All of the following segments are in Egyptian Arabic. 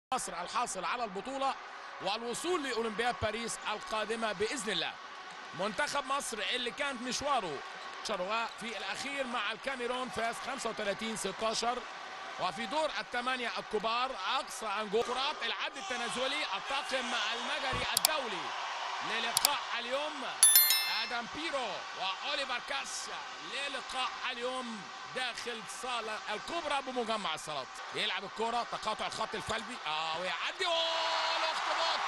مصر الحاصل على البطولة والوصول لأولمبياد باريس القادمة بإذن الله منتخب مصر اللي كانت مشواره وفي الأخير مع الكاميرون فاز 35 16 وفي دور الثمانية الكبار أقصى أنجو كرات العد التنازلي الطاقم المجري الدولي للقاء اليوم آدم بيرو وأوليفر كاس للقاء اليوم داخل الصالة الكبرى بمجمع الصالات يلعب الكرة تقاطع الخط الفلبي اه ويعدي اوه الاخطبوط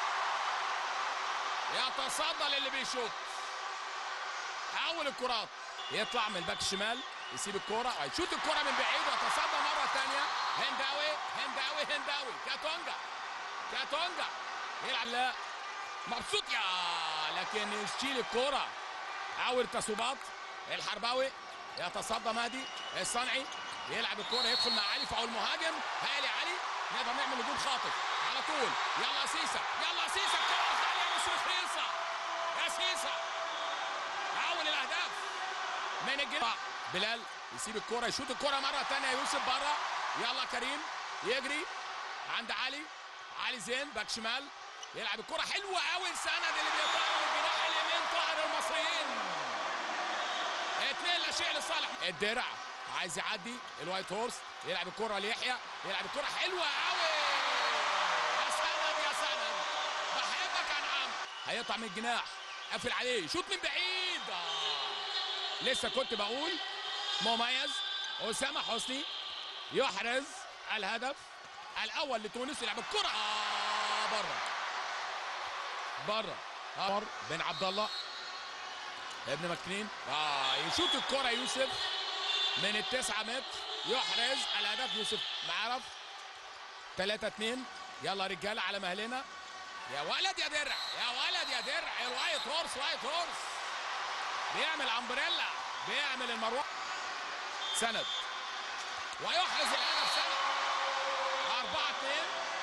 يتصدى للي بيشوط حاول الكرات يطلع من الباك الشمال يسيب الكرة هيشوط الكرة من بعيد ويتصدى مرة ثانية هنداوي هنداوي هنداوي كاتونجا كاتونجا يلعب لا مبسوط يا لكن يشيل الكرة حاول تصويبات الحرباوي يتصدى مهدي الصنعي يلعب الكرة يدخل مع علي فاول المهاجم هالي علي نقدر نعمل هجوم خاطف على طول يلا سيسا يلا سيسا الكرة الثانية مش رخيصة يا سيسا حاول الاهداف من الجناح بلال يسيب الكرة يشوط الكرة مرة ثانية يوسف بره يلا كريم يجري عند علي علي زين باك شمال يلعب الكرة حلوة قوي السند اللي بيطلع من الجناح اليمين طاهر المصريين اثنين لا شيء لصالح الدرع عايز يعدي الوايت هورس يلعب الكرة ليحيى يلعب الكرة حلوة قوي يا سند يا سند بحبك يا نعم هيقطع من الجناح قافل عليه شوط من بعيد آه. لسه كنت بقول مميز أسامة حسني يحرز الهدف الأول لتونس يلعب الكرة آه بره بره عمر بن عبد الله ابن مكنين اه يشوط الكرة يوسف من التسعة متر يحرز الهدف يوسف معرف 3 2 يلا رجاله على مهلنا يا ولد يا درع يا ولد يا درع الوايت هورس وايت هورس بيعمل امبريلا بيعمل المروحه سند ويحرز الهدف سند 4 2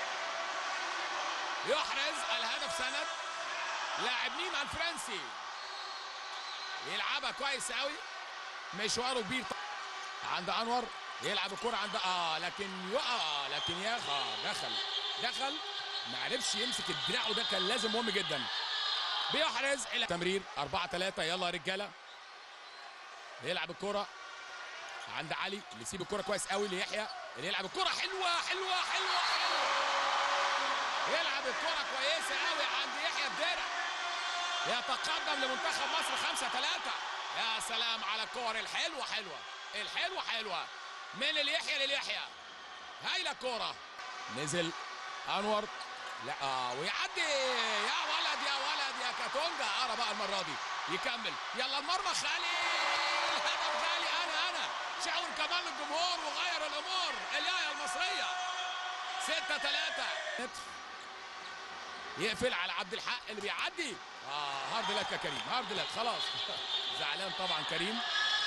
يحرز الهدف سند لاعب نيما الفرنسي يلعبها كويس قوي مشواره كبير عند انور يلعب الكرة عند اه لكن يقع لكن يا آه دخل دخل ما عرفش يمسك الدراع وده كان لازم مهم جدا بيحرز الى تمرير 4 3 يلا يا رجاله يلعب الكرة عند علي اللي يسيب الكرة كويس قوي ليحيى اللي يلعب الكرة حلوة حلوة حلوة حلوة يلعب الكرة كويسة قوي عند يحيى الدرع يتقدم لمنتخب مصر 5 3 يا سلام على الكور الحلوة حلوة الحلوة حلوة من اليحيى لليحيى هايلة الكورة نزل انور لا آه ويعدي يا ولد يا ولد يا كاتونجا ارى بقى المرة دي يكمل يلا المرمى خالي الهدف غالي انا انا شاور كمان الجمهور وغير الامور اليايا المصرية 6 3 يقفل على عبد الحق اللي بيعدي اه هارد لك يا كريم هارد لك خلاص زعلان طبعا كريم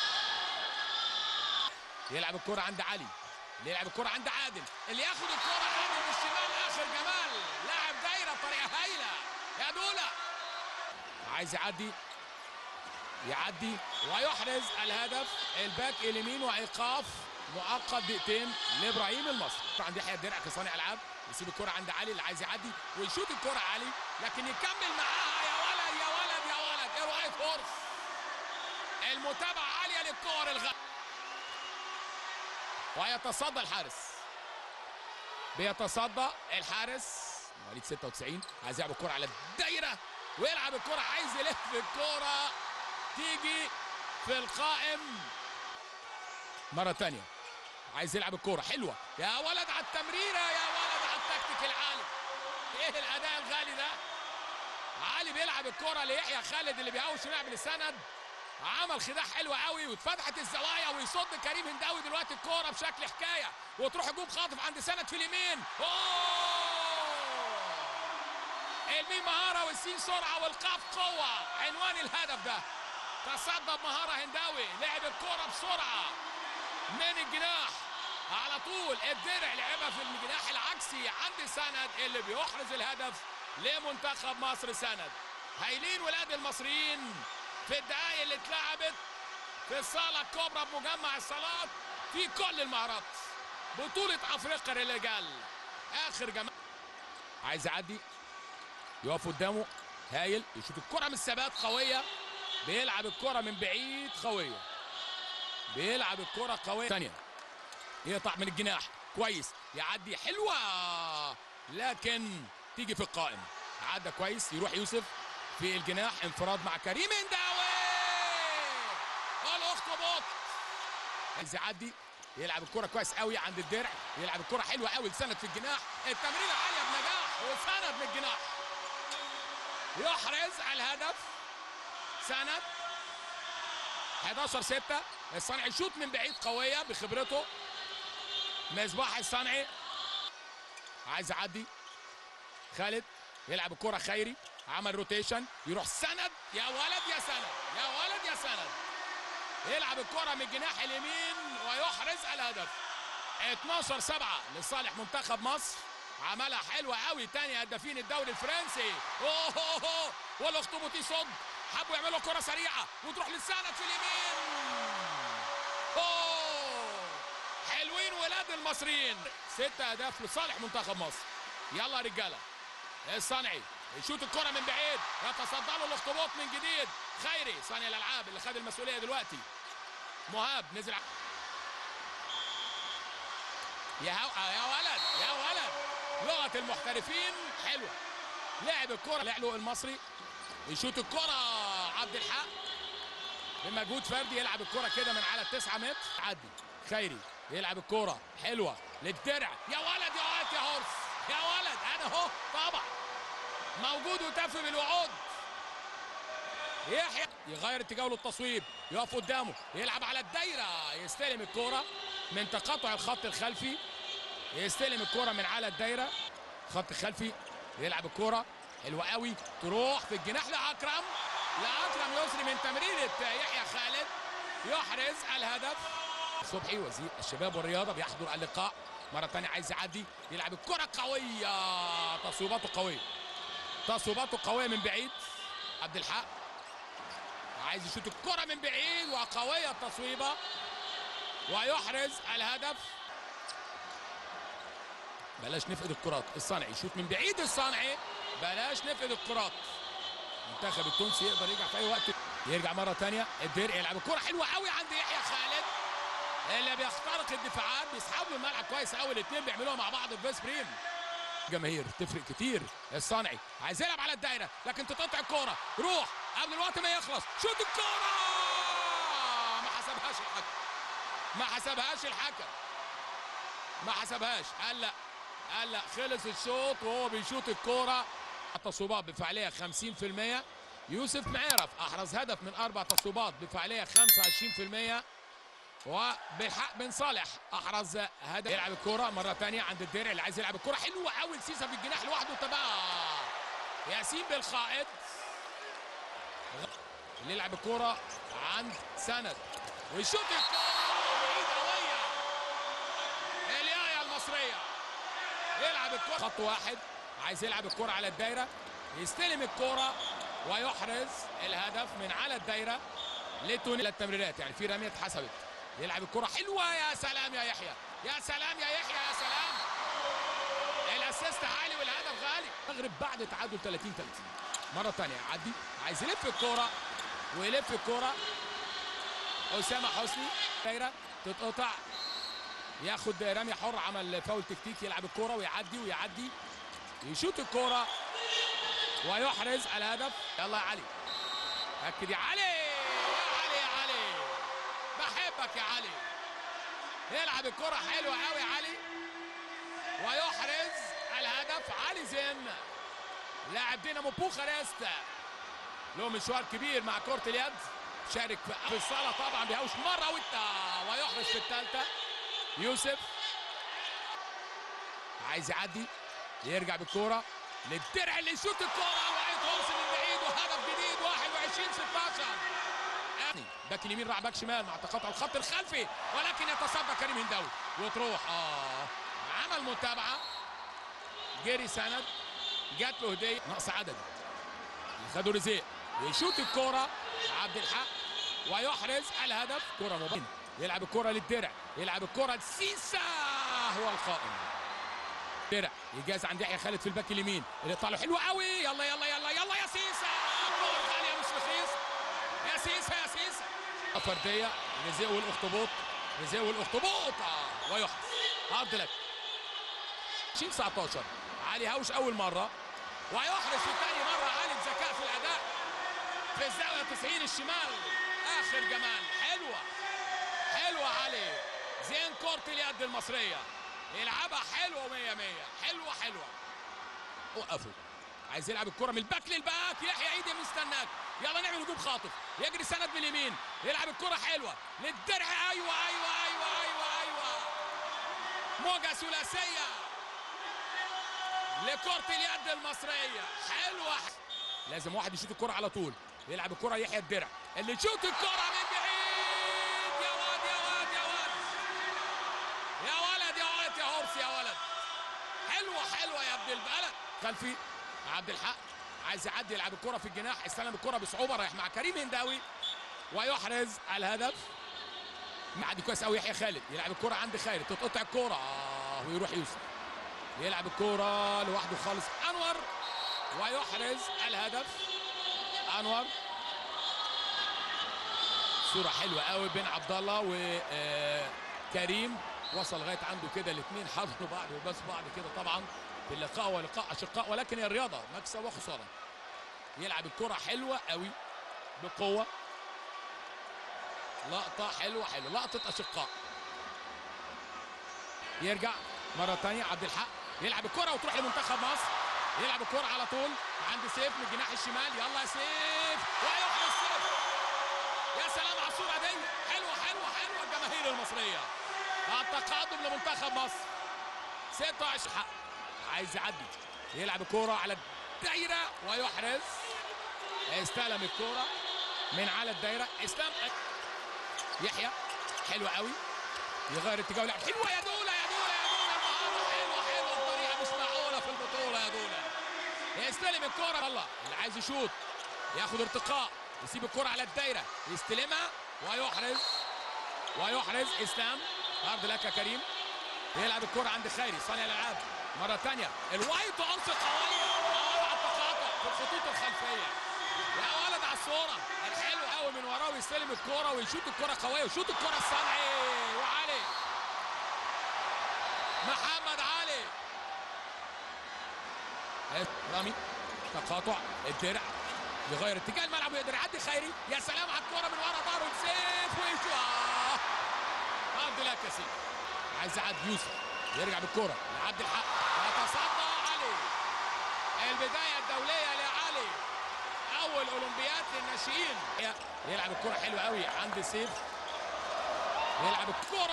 يلعب الكرة عند علي اللي يلعب الكرة عند عادل اللي ياخد الكرة عادل بالشمال اخر جمال لاعب دايرة بطريقة هايلة يا دولة عايز يعدي يعدي ويحرز الهدف الباك اليمين وايقاف مؤقت دقيقتين لابراهيم المصري عند يحيى الدرع كصانع العاب يسيب الكرة عند علي اللي عايز يعدي ويشوط الكرة علي لكن يكمل معاها يا ولد يا ولد يا ولد ايه وايت هورس المتابعة عالية للكور الغ ويتصدى الحارس بيتصدى الحارس مواليد 96 عايز يلعب الكرة على الدايرة ويلعب الكرة عايز يلف الكرة تيجي في القائم مرة تانية عايز يلعب الكرة حلوة يا ولد على التمريرة يا ولد على التكتيك العالي ايه الأداء الغالي ده علي بيلعب الكرة ليحيى خالد اللي بيهوش يلعب للسند عمل خداع حلو قوي واتفتحت الزوايا ويصد كريم هنداوي دلوقتي الكوره بشكل حكايه وتروح هجوم خاطف عند سند في اليمين اوه الميم مهاره والسين سرعه والقاف قوه عنوان الهدف ده تصدى بمهاره هنداوي لعب الكوره بسرعه من الجناح على طول الدرع لعبها في الجناح العكسي عند سند اللي بيحرز الهدف لمنتخب مصر سند هايلين ولاد المصريين في الدقائق اللي اتلعبت في الصالة الكبرى بمجمع الصالات في كل المهارات بطولة أفريقيا للرجال اخر جمال عايز يعدي يقف قدامه هايل يشوط الكره من الثبات قويه بيلعب الكره من بعيد قويه بيلعب الكره قويه ثانيه يقطع من الجناح كويس يعدي حلوه لكن تيجي في القائم عدى كويس يروح يوسف في الجناح انفراد مع كريم انداوي الاخطبوط عايز يعدي يلعب الكرة كويس قوي عند الدرع يلعب الكرة حلوة قوي لسند في الجناح التمريرة عالية بنجاح وسند من الجناح يحرز الهدف سند 11 6 الصنعي يشوط من بعيد قوية بخبرته مصباح الصنعي عايز يعدي خالد يلعب الكرة خيري عمل روتيشن يروح سند يا ولد يا سند يا ولد يا سند يلعب الكرة من الجناح اليمين ويحرز الهدف 12 7 لصالح منتخب مصر عملها حلوة قوي تاني هدافين الدوري الفرنسي اوه أوه أوه. والاخطبوطي صد حبوا يعملوا كرة سريعة وتروح للسند في اليمين اوه حلوين ولاد المصريين ست اهداف لصالح منتخب مصر يلا يا رجاله الصنعي يشوط الكرة من بعيد يتصدى له الاخطبوط من جديد خيري صانع الالعاب اللي خد المسؤوليه دلوقتي مهاب نزل ع... يا هو... يا ولد يا ولد لغه المحترفين حلوه لعب الكرة لعلو المصري يشوط الكرة عبد الحق بمجهود فردي يلعب الكرة كده من على التسعة متر عدي خيري يلعب الكرة حلوة للدرع يا ولد يا ولد يا هورس يا ولد انا اهو طبعا موجود وتف بالوعود يحيى يغير اتجاهه للتصويب يقف قدامه يلعب على الدايره يستلم الكوره من تقاطع الخط الخلفي يستلم الكوره من على الدايره خط خلفي يلعب الكوره حلوه قوي تروح في الجناح لاكرم لاكرم يسري من تمريره يحيى خالد يحرز الهدف صبحي وزير الشباب والرياضه بيحضر اللقاء مره ثانيه عايز يعدي يلعب الكره قويه تصويباته قويه تصويباته قويه من بعيد عبد الحق عايز يشوط الكره من بعيد وقويه التصويبه ويحرز الهدف بلاش نفقد الكرات الصانعي يشوط من بعيد الصانعي بلاش نفقد الكرات المنتخب التونسي يقدر يرجع في اي وقت يرجع مره ثانيه الدرع يلعب الكره حلوه قوي عند يحيى خالد اللي بيخترق الدفاعات بيسحبوا الملعب كويس قوي الاثنين بيعملوها مع بعض في فيس بريم جماهير تفرق كتير الصانعي عايز يلعب على الدايره لكن تقطع الكوره روح قبل الوقت ما يخلص شوط الكوره ما حسبهاش الحكم ما حسبهاش الحكم ما حسبهاش قال لا قال لا خلص الشوط وهو بيشوط الكوره التصويبات بفعاليه 50% يوسف معرف احرز هدف من اربع تصويبات بفعاليه 25% وبالحق بن صالح احرز هدف يلعب الكرة مرة ثانية عند الدرع اللي عايز يلعب الكرة حلوة قوي سيسا في الجناح لوحده تبقى ياسين بالقائد اللي يلعب الكرة عند سند ويشوط الكرة بعيد قوية اليايا المصرية يلعب الكرة خط واحد عايز يلعب الكرة على الدايرة يستلم الكرة ويحرز الهدف من على الدايرة لتوني التمريرات يعني في رمية اتحسبت يلعب الكرة حلوة يا سلام يا يحيى يا سلام يا يحيى يا سلام الاسيست عالي والهدف غالي المغرب بعد تعادل 30 30 مرة ثانية يعدي عايز يلف الكرة ويلف الكرة أسامة حسني دايرة تتقطع ياخد رمية حر عمل فاول تكتيك يلعب الكرة ويعدي ويعدي يشوط الكرة ويحرز الهدف يلا يا علي أكد يا علي يا علي يا علي بحبك يا علي يلعب الكرة حلوة قوي علي ويحرز الهدف علي زين لاعب دينامو بوخارست له مشوار كبير مع كرة اليد شارك في الصالة طبعا بيهوش مرة والتا ويحرز في الثالثة يوسف عايز يعدي يرجع بالكرة للدرع اللي يشوط الكرة وعيد توصل من بعيد وهدف جديد 21 16 يعني باك اليمين راح باك شمال مع تقاطع الخط الخلفي ولكن يتصدى كريم هنداوي وتروح اه عمل متابعه جري سند جات له هديه نقص عددي خدوا رزق يشوط الكرة عبد الحق ويحرز الهدف كرة مبينة يلعب الكرة للدرع يلعب الكرة لسيسا هو القائم درع يجاز عند يحيى خالد في الباك اليمين اللي طالع حلو قوي يلا يلا يلا يلا يا سيسا كور غاليه مش رخيص يا سيسا يا سيسا فرديه رزق والاخطبوط رزق والاخطبوط آه. ويحرز هارد لك 20 19 علي هاوش اول مره ويحرز في ثاني مره علي بذكاء في الاداء في الزاويه 90 الشمال اخر جمال حلوه حلوه علي زين كره اليد المصريه يلعبها حلوه 100 100 حلوه حلوه وقفوا عايز يلعب الكره من الباك للباك يحيى عيدي مستناك يلا نعمل هجوم خاطف يجري سند باليمين يلعب الكره حلوه للدرع ايوه ايوه ايوه ايوه ايوه موجه ثلاثيه لكره اليد المصريه حلوه لازم واحد يشوط الكره على طول يلعب الكره يحيى الدرع اللي يشوط الكره من بعيد يا واد يا واد يا واد يا ولد يا ولد يا هورس يا ولد حلوه حلوه يا ابن البلد خلفي عبد الحق عايز يعدي يلعب الكره في الجناح استلم الكره بصعوبه رايح مع كريم هنداوي ويحرز الهدف معدي كويس قوي يحيى خالد يلعب الكره عند خالد تتقطع الكره اه ويروح يوسف يلعب الكره لوحده خالص انور ويحرز الهدف انور صوره حلوه قوي بين عبد الله وكريم وصل لغايه عنده كده الاثنين حضنوا بعض وبس بعض كده طبعا في اللقاء ولقاء اشقاء ولكن هي الرياضه مكسب وخساره يلعب الكره حلوه قوي بقوه لقطه حلوه حلوه لقطه اشقاء يرجع مره ثانيه عبد الحق يلعب الكره وتروح لمنتخب مصر يلعب الكره على طول عند سيف من الجناح الشمال يلا يا سيف ويحرز سيف يا سلام على الصوره دي حلوه حلوه حلوه الجماهير المصريه التقدم لمنتخب مصر 16 حق عايز يعدي يلعب الكرة على الدايرة ويحرز استلم الكرة من على الدايرة اسلام يحيى حلوة قوي يغير اتجاه لعب حلوة يا دولة يا دولة يا دولة المهارة حلوة حلوة بطريقة مش معقولة في البطولة يا دولة يستلم الكرة يلا اللي عايز يشوط ياخد ارتقاء يسيب الكرة على الدايرة يستلمها ويحرز ويحرز اسلام عرض لك يا كريم يلعب الكرة عند خيري صانع الالعاب مرة ثانية الوايت عنصر قوية على التقاطع في الخطوط الخلفية يا ولد على الصورة الحلو قوي من وراه ويستلم الكرة ويشوط الكرة قوية ويشوط الكرة الصنعي وعلي محمد علي رامي تقاطع الدرع يغير اتجاه الملعب ويقدر يعدي خيري يا سلام على الكرة من ورا ظهره سيف ويشوط عبد الله كسير عايز يعدي يوسف يرجع بالكرة لعبد الحق يتصدى علي البداية الدولية لعلي أول أولمبياد للناشئين يلعب الكرة حلوة قوي عند سيف يلعب الكرة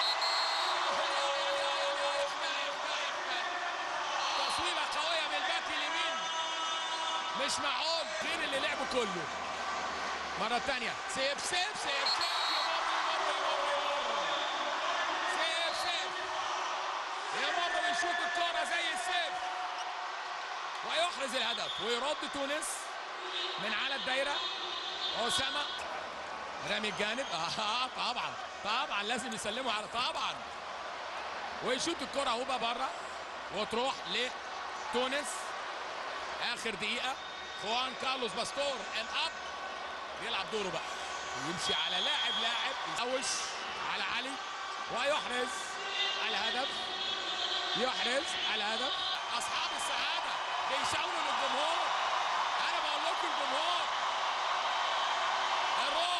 تصويبة قوية من الباك اليمين مش معقول غير اللي لعبه كله مرة تانية سيف سيف سيف سيف يمر يمر يمر سيف سيف يمر ويشوط الكرة زي السيف ويحرز الهدف ويرد تونس من على الدايرة أسامة رامي الجانب اه طبعا طبعا لازم يسلموا على طبعا ويشوط الكرة اهو بقى بره وتروح لتونس اخر دقيقة خوان كارلوس باستور الاب بيلعب دوره بقى يمشي على لاعب لاعب يحوش على علي ويحرز الهدف يحرز الهدف اصحاب السعاده بيشاوروا للجمهور انا بقول لكم الجمهور الروح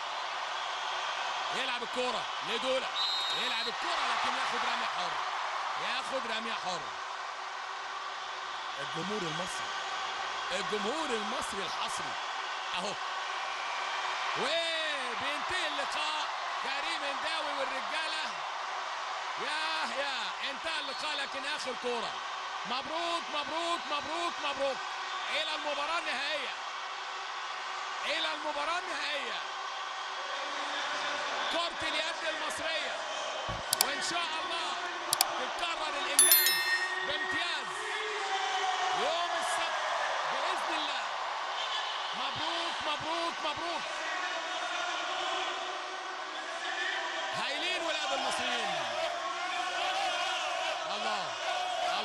يلعب الكوره لدوله يلعب الكوره لكن ياخد رميه حره ياخد رميه حره الجمهور المصري الجمهور المصري الحصري اهو وبينتهي اللقاء كريم هنداوي والرجاله ياه يا انتهى اللقاء لكن اخر كوره مبروك مبروك مبروك مبروك الى المباراه النهائيه الى المباراه النهائيه كره اليد المصريه وان شاء الله تتكرر الانجاز بامتياز يوم السبت باذن الله مبروك مبروك مبروك هايلين ولاد المصريين الله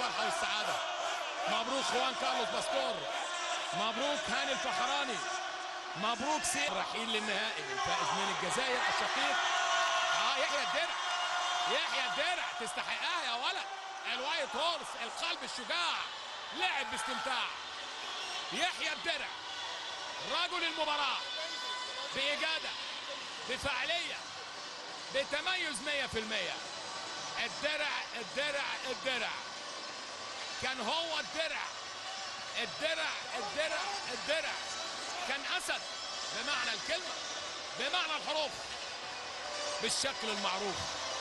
الفرحه والسعاده مبروك خوان كارلوس باستور مبروك هاني الفخراني مبروك سير رحيل للنهائي الفائز من الجزائر الشقيق اه يحيى الدرع يحيى الدرع تستحقها يا ولد الوايت هورس القلب الشجاع لعب باستمتاع يحيى الدرع رجل المباراة بإجادة بفعالية بتميز 100% الدرع الدرع الدرع كان هو الدرع الدرع الدرع الدرع كان أسد بمعنى الكلمة بمعنى الحروف بالشكل المعروف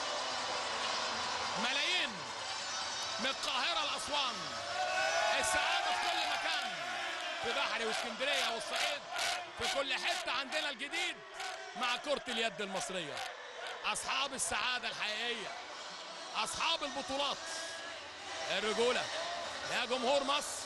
ملايين من القاهرة لأسوان السعادة في كل مكان في بحري واسكندرية والصعيد في كل حتة عندنا الجديد مع كرة اليد المصرية أصحاب السعادة الحقيقية أصحاب البطولات الرجولة يا جمهور مصر